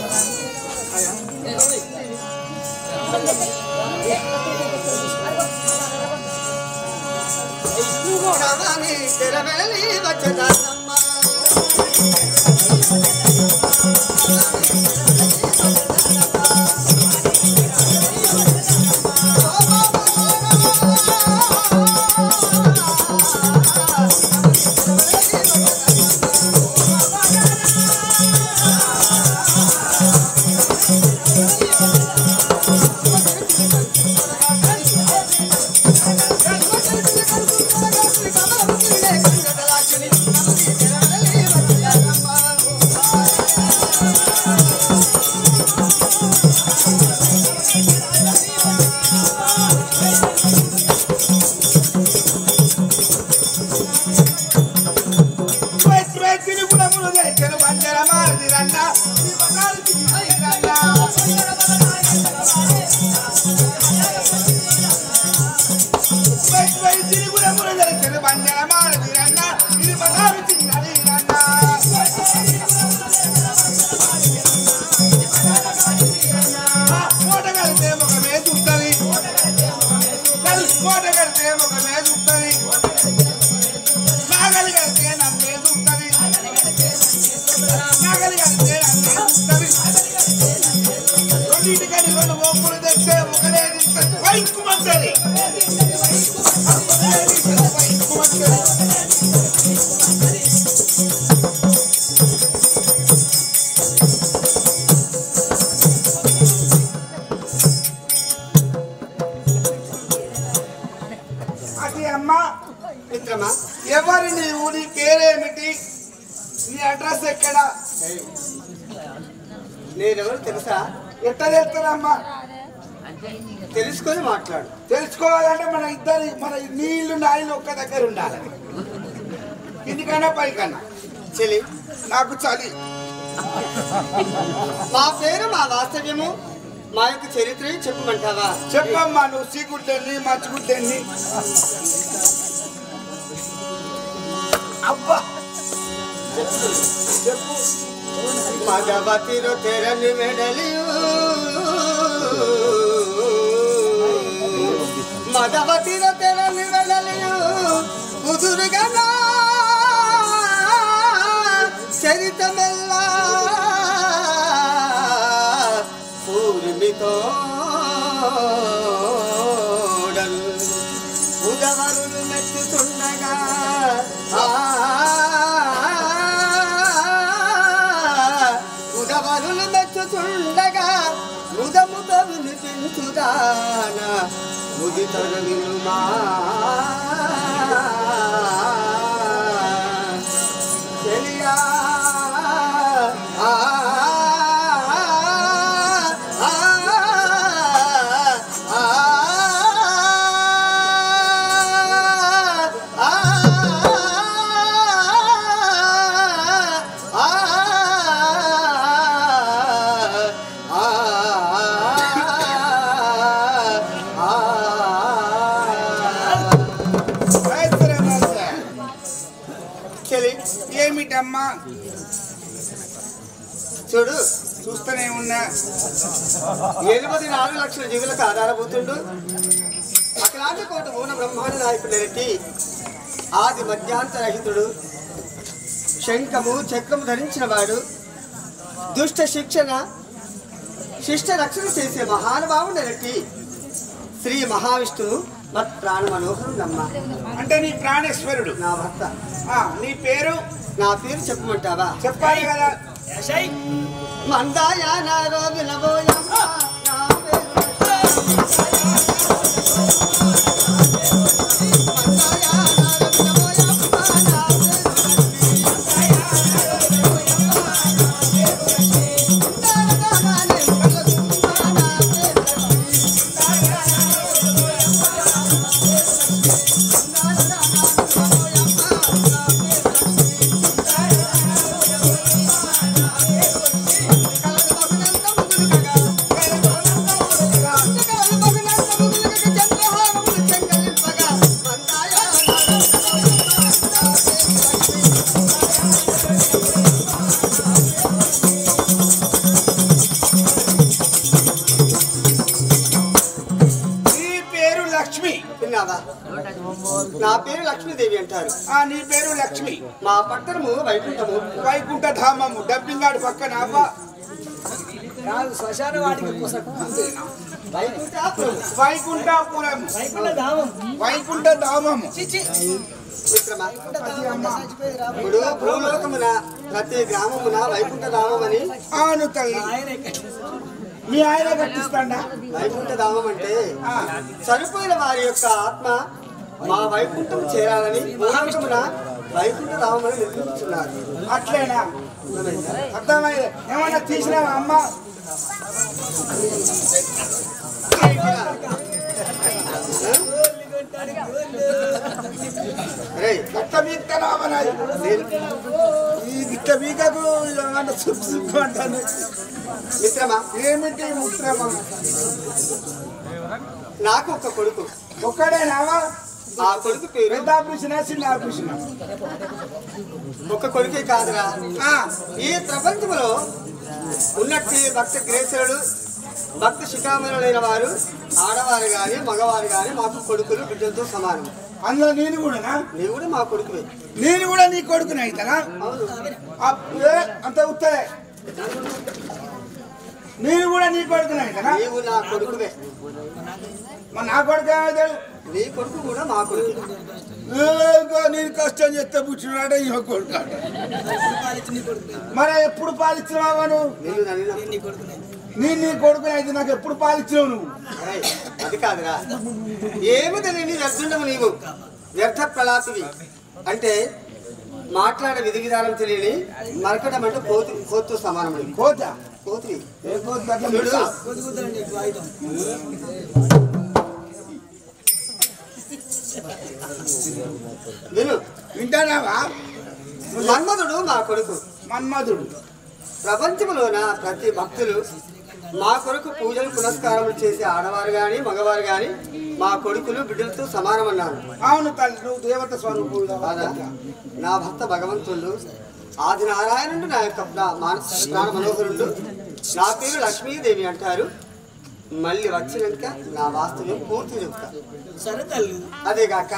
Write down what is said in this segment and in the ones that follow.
రమణి తెరవెలి వచ్చదమ్మ కోట కడితే ఒక మీద ఉంటుంది నాగలి కడితే నమ్మే ఉంటుంది నాగలి కడితే నమ్మే ఉంటుంది రెండింటికని రెండు ఒప్పులు తెస్తే ఒకటే వైకుమంటది అది అమ్మా మిత్రమా ఎవరి నీవు నీ పేరేమిటి నీ అడ్రస్ ఎక్కడ నేనెవరు తెలుసా ఎట్లా తెలుస్తానమ్మా తెలుసుకొని మాట్లాడు తెలుసుకోవాలంటే మన ఇద్దరి మన నీళ్లు నాయలు ఒక్క దగ్గర ఉండాలి ఇందుకన్నా పైకన్నా చెలి నాకు చలి మా పేరు మా వాస్తవ్యము మా యొక్క చరిత్ర చెప్పమంటావా చెప్పమ్మా నువ్వు సీకుట్టెన్ని మచ్చుకుట్టెన్ని అబ్బా చెప్పు మగవతిరు తెరని వెడలియు మగవతిరు తెరని వెడలియు కుదురుగా నా చరితమెల్లా పూర్మితో ఉదవరులు మెచ్చుతుండగా ఆ ఉదవరులు మెచ్చుతుండగా ముదముతో వినిపించుదాన ముదితరు వినుమా చెలియా ఆ ఆ ఆ చలి ఏమిటమ్మా చూడు చూస్తూనే ఉన్నా ఎనిమిది నాలుగు లక్షల జీవులకు ఆధారభూతుండు అఖిలాంటి కోట మూల బ్రహ్మాండ నాయకుడు రెడ్డి ఆది మధ్యాంతరహితుడు శంఖము చక్రము ధరించిన వాడు దుష్ట శిక్షణ శిష్ట రక్షణ చేసే మహానుభావుడు రెడ్డి శ్రీ మహావిష్ణువు మత్ ప్రాణ మనోహరుడు నమ్మ అంటే నీ ప్రాణేశ్వరుడు నా భర్త ఆ, నీ పేరు నా పేరు చెప్పమంటావా చెప్పాలి కదా మందాయానారో వినబోయమ్మ నా పేరు కలగ మిత్రమా నా పేరు లక్ష్మీదేవి అంటారు ఆ నీ పేరు లక్ష్మి మా పట్టణము వైకుంఠము వైకుంఠ ధామము డబ్బింగ్ గాడి పక్కన అవ్వ కాదు శ్మశాన వాడికి పొసకు వైకుంఠాపురం వైకుంఠపురం వైకుంఠ ధామం వైకుంఠ ధామము చిచి మిత్రమా ధామం చచ్చిపోయింది రా ఇప్పుడు భూలోకమున ప్రతి గ్రామమున వైకుంఠ ధామం అని అవును తల్లి ఆయన ఎక్కడ మీ ఆయన కట్టిస్తాడా వైకుంఠ ధామం అంటే ఆ, చనిపోయిన వారి యొక్క ఆత్మ మా వైకుంఠం చేరాలని భూలోకమున వైకుంఠ ధామం అని నిర్మిస్తున్నారు అట్లేనా అర్థమైంది ఏమన్నా తీసినావా అమ్మ రే గట్ట మీకరామనాయి ఈ గిట్ట మీకకు ఏమన్నా సుక్కు సుక్కు అంటాను మిత్రమా ఏమిటి ముత్రమా నాకు ఒక కొడుకు ఒక్కడేనావా ఆ కొడుకు పేరు పెద్ద ఆపరేషన్ చిన్న ఆపరేషన్ ఒక కొడుకే కాదురా ఆ, ఈ ప్రపంచంలో ఉన్నట్టి భక్త గ్రేసులు భక్త శిఖామణులైన వారు ఆడవారు గాని మగవారు గాని మాకు కొడుకులు బిడ్డలతో సమానం అందులో నేను కూడానా నీవు కూడా మా కొడుకువే నేను కూడా నీ కొడుకుని అవుతానా అవును అప్పుడే అంత ఉత్తరే నేను కూడా నీ కొడుకుని అవుతానా నీవు నా కొడుకువే మరి నా కొడుకు ఏమవుతాడు నీ కొడుకు కూడా మా కొడుకు ఏగో నేను కష్టం చేస్తే పుట్టినాడే ఈ కొడుకు అంట. మరి ఎప్పుడు పాలిచ్చినావా నువ్వు నిన్ను నన్ను నేను నీ కొడుకుని అయితే నాకు ఎప్పుడు పాలిచ్చినావు నువ్వు అరే, అది కాదురా ఏమి తెలియని వ్యర్థుండవు నీవు వ్యర్థ ప్రలాపివి అంటే మాట్లాడే విధి విధానం తెలియని మరకడం అంటే కోతి కోతితో సమానం నీవు. కోతా కోతివి ఏ కోతి అట్లా చూడు మిక్సా? కొద్దుకుతాడు నీకు ఆయుధం విను వింటానావా మన్మధుడు మా కొడుకు మన్మధుడు ప్రపంచంలోన ప్రతి భక్తులు మా కొరకు పూజలు పునస్కారములు చేసే ఆడవారు గాని మగవారు గాని మా కొడుకులు బిడ్డలతో సమానమన్నారు అవును తల్లి నువ్వు దేవత స్వరూపుడు కాదా నా భర్త భగవంతుడు ఆది నారాయణుడు నా యొక్క ప్రా- మాన- ప్రాణ మనోహరుడు నా పేరు లక్ష్మీదేవి అంటారు మళ్ళీ వచ్చినాక నా వాస్తవ్యం పూర్తి చెప్తా సరే తల్లి అదే కాక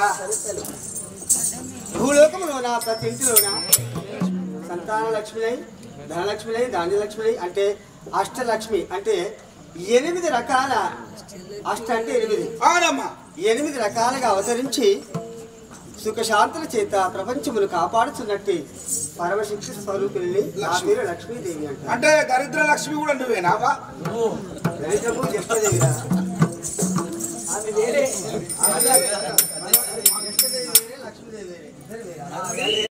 భూలోకంలోన ప్రతి ఇంటిలోన సంతాన లక్ష్మినై ధనలక్ష్మినై ధాన్యలక్ష్మినై అంటే అష్టలక్ష్మి అంటే ఎనిమిది రకాల అష్ట అంటే ఎనిమిది అవునమ్మా ఎనిమిది రకాలుగా అవతరించి సుఖశాంతుల చేత ప్రపంచమును కాపాడుతున్నట్టు పరమశక్తి స్వరూపిణి నా పేరు లక్ష్మీదేవి అంట అంటే దరిద్ర లక్ష్మి కూడా నువ్వేనావా దరిద్రము జష్టదేవిరా అది వేరే లక్ష్మీదేవి వేరే, లక్ష్మీదేవి వేరే.